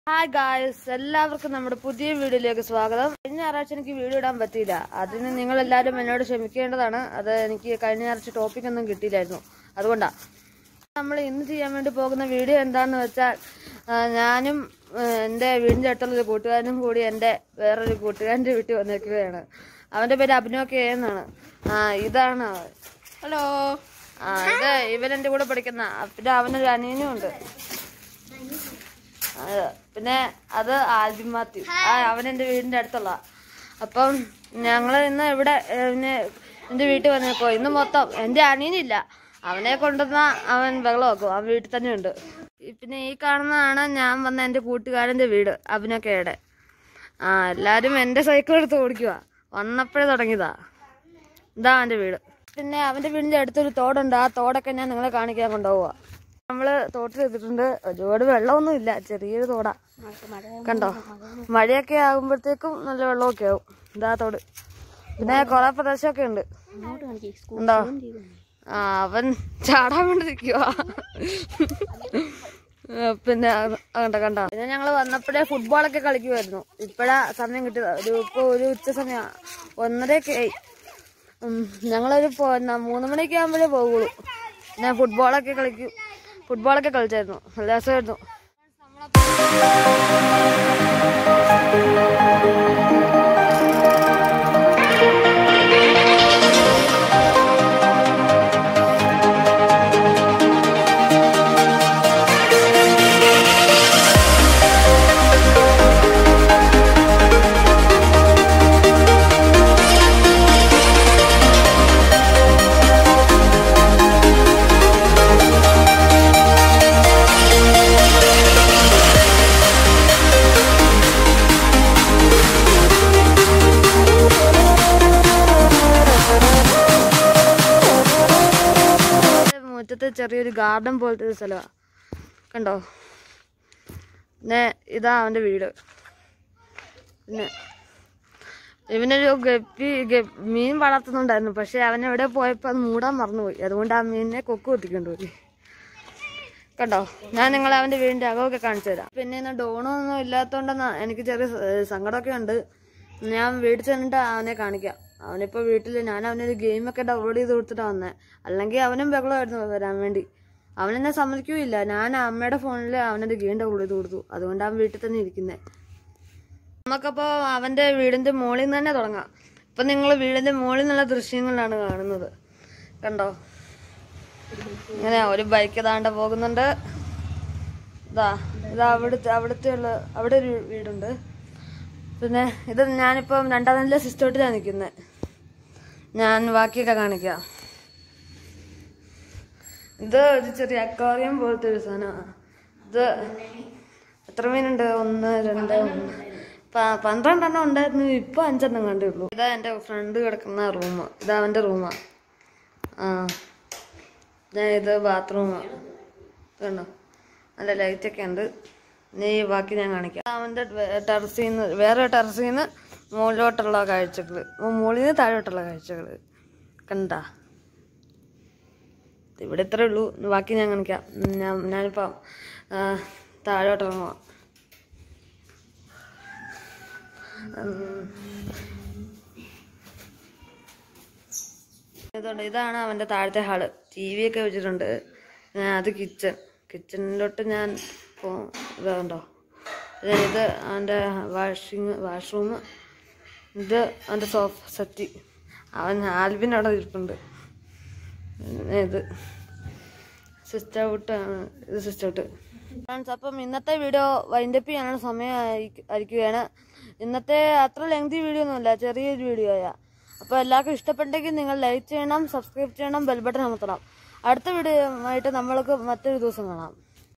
hi guys എല്ലാവർക്കും നമ്മുടെ പുതിയ വീഡിയോയിലേക്ക് സ്വാഗതം കഴിഞ്ഞ ഞായറാഴ്ച എനിക്ക് വീഡിയോ ഇടാൻ പറ്റിയില്ല അതിന് നിങ്ങൾ എല്ലാവരും എന്നോട് ക്ഷമിക്കേണ്ടതാണ് അത് എനിക്ക് കഴിഞ്ഞ ഞായറാഴ്ച ടോപ്പിക് ഒന്നും കിട്ടിയില്ലായിരുന്നു അതുകൊണ്ടാ നമ്മൾ ഇന്ന് ചെയ്യാൻ വേണ്ടി പോകുന്ന വീഡിയോ എന്താണെന്ന് വെച്ചാൽ ആ, ഞാനും ആ, എൻ്റെ വീടിൻ്റെ അടുത്തുള്ള ഒരു കൂട്ടുകാരനും കൂടി എൻ്റെ വേറൊരു കൂട്ടുകാരൻ്റെ വീട്ടിൽ വന്നിരിക്കുകയാണ് അവൻ്റെ പേര് അഭിനവ് കെ എന്നാണ് ആ ഇതാണ് അവൻ ഹലോ ആ ഇത് ഇവൻ എൻ്റെ കൂടെ പഠിക്കുന്ന പിന്നെ അവനൊരു അനിയനും ഉണ്ട് ആ, പിന്നെ അത് ആൽബിൻ മാത്യു ആ അവൻ എൻ്റെ വീടിൻ്റെ അടുത്തുള്ള അപ്പം ഞങ്ങൾ ഇന്ന് ഇവിടെ ഏ, പിന്നെ എൻ്റെ വീട്ടിൽ വന്നേക്കോ ഇന്ന് മൊത്തം എൻ്റെ അനിയനില്ല അവനെ കൊണ്ടുവന്ന അവൻ ബഹളമാക്കും അവൻ വീട്ടിൽ തന്നെ ഉണ്ട് ഈ- പിന്നെ ഈ കാണുന്നതാണ് ഞാൻ വന്ന എൻ്റെ കൂട്ടുകാരൻ്റെ വീട് അഭിനക്കയുടെ ആ എല്ലാവരും എൻ്റെ സൈക്കിൾ എടുത്ത് ഓടിക്കുക വന്നപ്പോഴേ തുടങ്ങിയതാ ഇതാ അവൻ്റെ വീട് പിന്നെ അവൻ്റെ വീടിൻ്റെ അടുത്തൊരു തോടുണ്ട് ആ തോടൊക്കെ ഞാൻ നിങ്ങളെ കാണിക്കാൻ കൊണ്ടുപോവുക നമ്മള് തോട്ടിലെത്തിയിട്ടുണ്ട് ഒരുപാട് വെള്ളമൊന്നും ഇല്ല ചെറിയൊരു തോടാ കണ്ടോ മഴയൊക്കെ ആകുമ്പോഴത്തേക്കും നല്ല വെള്ളമൊക്കെ ആവും ഇതാ തോട് പിന്നെ കുറെ പ്രദേശമൊക്കെ ഉണ്ട് ഉണ്ടോ ആ അവൻ ചാടാൻ വേണ്ടി നിൽക്കുക പിന്നെ അത് കണ്ട കണ്ട പിന്നെ ഞങ്ങള് വന്നപ്പോഴേ ഫുട്ബോളൊക്കെ കളിക്കുമായിരുന്നു ഇപ്പഴാ സമയം കിട്ടിയത് ഒരു ഇപ്പൊ ഒരു ഉച്ച സമയം ഒന്നരയൊക്കെ ആയി ഉം, ഞങ്ങളൊരു പോ- ന- മൂന്ന് മണിയൊക്കെ ആകുമ്പോഴേ പോകുള്ളൂ ഞാൻ ഫുട്ബോളൊക്കെ കളിക്കും ഫുട്ബോളൊക്കെ കളിച്ചായിരുന്നു നല്ല രസമായിരുന്നു മുറ്റത്ത് ചെറിയൊരു ഗാർഡൻ പോലത്തെ ഒരു സ്ഥലമാണ് കണ്ടോ പിന്നെ ഇതാ അവൻ്റെ വീട് പിന്നെ ഇവനൊരു ഗപ്പി ഗ- മീൻ വളർത്തുന്നുണ്ടായിരുന്നു പക്ഷെ അവൻ എവിടെ പോയപ്പോൾ അത് മൂടാൻ മറന്നുപോയി അതുകൊണ്ട് ആ മീനിനെ കൊക്ക് കുത്തിക്കൊണ്ടുപോയി കണ്ടോ ഞാൻ നിങ്ങളെ അവൻ്റെ വീടിൻ്റെ അകമൊക്കെ കാണിച്ചു തരാം പിന്നെ ഇന്ന് ഡോണൊന്നും ഇല്ലാത്തതുകൊണ്ടെന്നാ എനിക്ക് ചെറിയ സ- സങ്കടമൊക്കെ ഉണ്ട് ഞാൻ വീട്ടിൽ ചെന്നിട്ട് അവനെ കാണിക്കാം അവനിപ്പോൾ വീട്ടിൽ ഞാൻ അവനൊരു ഗെയിമൊക്കെ ഡൗൺലോഡ് ചെയ്ത് കൊടുത്തിട്ടാ വന്നേ അല്ലെങ്കിൽ അവനും ബഹളമായിരുന്നു വരാൻ വേണ്ടി അവനെന്നെ സമ്മതിക്കൂല ഞാൻ അമ്മയുടെ ഫോണിൽ അവനൊരു ഗെയിം ഡൗൺലോഡ് ചെയ്ത് കൊടുത്തു അതുകൊണ്ട് അവൻ വീട്ടിൽ തന്നെ ഇരിക്കുന്നത് നമുക്കപ്പോൾ അവൻ്റെ വീടിൻ്റെ മുകളിൽ നിന്ന് തന്നെ തുടങ്ങാം ഇപ്പം നിങ്ങൾ വീടിൻ്റെ മുകളിൽ നിന്നുള്ള ദൃശ്യങ്ങളാണ് കാണുന്നത് കണ്ടോ ഇങ്ങനെ ഒരു ബൈക്ക് താണ്ട പോകുന്നുണ്ട് ഇതാ ഇതാ അവിടുത്തെ അവിടുത്തെ ഉള്ള അവിടെ ഒരു വീടുണ്ട് പിന്നെ ഇത് ഞാനിപ്പം രണ്ടാം നില സിസ്റ്റോട്ടിലാണ് നിൽക്കുന്നത് ഞാൻ ബാക്കിയൊക്കെ കാണിക്കാം ഇത് ഒരു ചെറിയ അക്വാറിയം പോലത്തെ ഒരു സാധനമാണ് ഇത് എത്ര മീനുണ്ട് ഒന്ന് രണ്ട് മൂന്ന് പ- പന്ത്രണ്ടെണ്ണം ഉണ്ടായിരുന്നു ഇപ്പൊ അഞ്ചെണ്ണം കണ്ടേ ഉള്ളൂ ഇതാ എൻ്റെ ഫ്രണ്ട് കിടക്കുന്ന റൂം ഇതാ അവൻ്റെ റൂമാ ആ ഞാൻ ഇത് ബാത്റൂം കണ്ടോ നല്ല ലൈറ്റൊക്കെ ഉണ്ട് ഇനി ബാക്കി ഞാൻ കാണിക്കാം അവൻ്റെ ടെറസിൽ നിന്ന് വേറെ ടെറസിൽ നിന്ന് മുകളിലോട്ടുള്ള കാഴ്ചകൾ മുകളിൽ നിന്ന് താഴോട്ടുള്ള കാഴ്ചകൾ കണ്ട ഇവിടെ ഇത്രേ ഉള്ളൂ ഇനി ബാക്കി ഞാൻ കാണിക്കാം ഞാൻ ഞാനിപ്പം ആ, താഴോട്ട് ഇറങ്ങുക ഇതുണ്ട് ഇതാണ് അവൻ്റെ താഴത്തെ ഹാള് ടി വി ഒക്കെ വെച്ചിട്ടുണ്ട് ആ, അത് കിച്ചൺ കിച്ചണിലോട്ട് ഞാൻ പോ ഇതുണ്ടോ പിന്നെ ഇത് അവൻ്റെ വാഷിങ് വാഷ്റൂം ഇത് അവൻ്റെ സോഫ സെറ്റ് അവൻ ആൽബിൻ അവിടെ ഇരിപ്പുണ്ട് പിന്നെ ഇത് സിസ്റ്റർ ഔട്ട് ആണ് ഇത് സിസ്റ്റർ ഔട്ട് ഫ്രണ്ട്സ് അപ്പം ഇന്നത്തെ വീഡിയോ വൈൻഡപ്പ് ചെയ്യാനുള്ള സമയം ആയിരിക്കുകയാണ് ഇന്നത്തെ അത്ര ലെങ്തി വീഡിയോ ഒന്നുമില്ല ചെറിയൊരു വീഡിയോ ആയ അപ്പോൾ എല്ലാവർക്കും ഇഷ്ടപ്പെട്ടെങ്കിൽ നിങ്ങൾ ലൈക്ക് ചെയ്യണം സബ്സ്ക്രൈബ് ചെയ്യണം ബെൽബട്ടൺ അമർത്തണം അടുത്ത വീഡിയോ ആയിട്ട് നമ്മൾക്ക് മറ്റൊരു ദിവസം കാണാം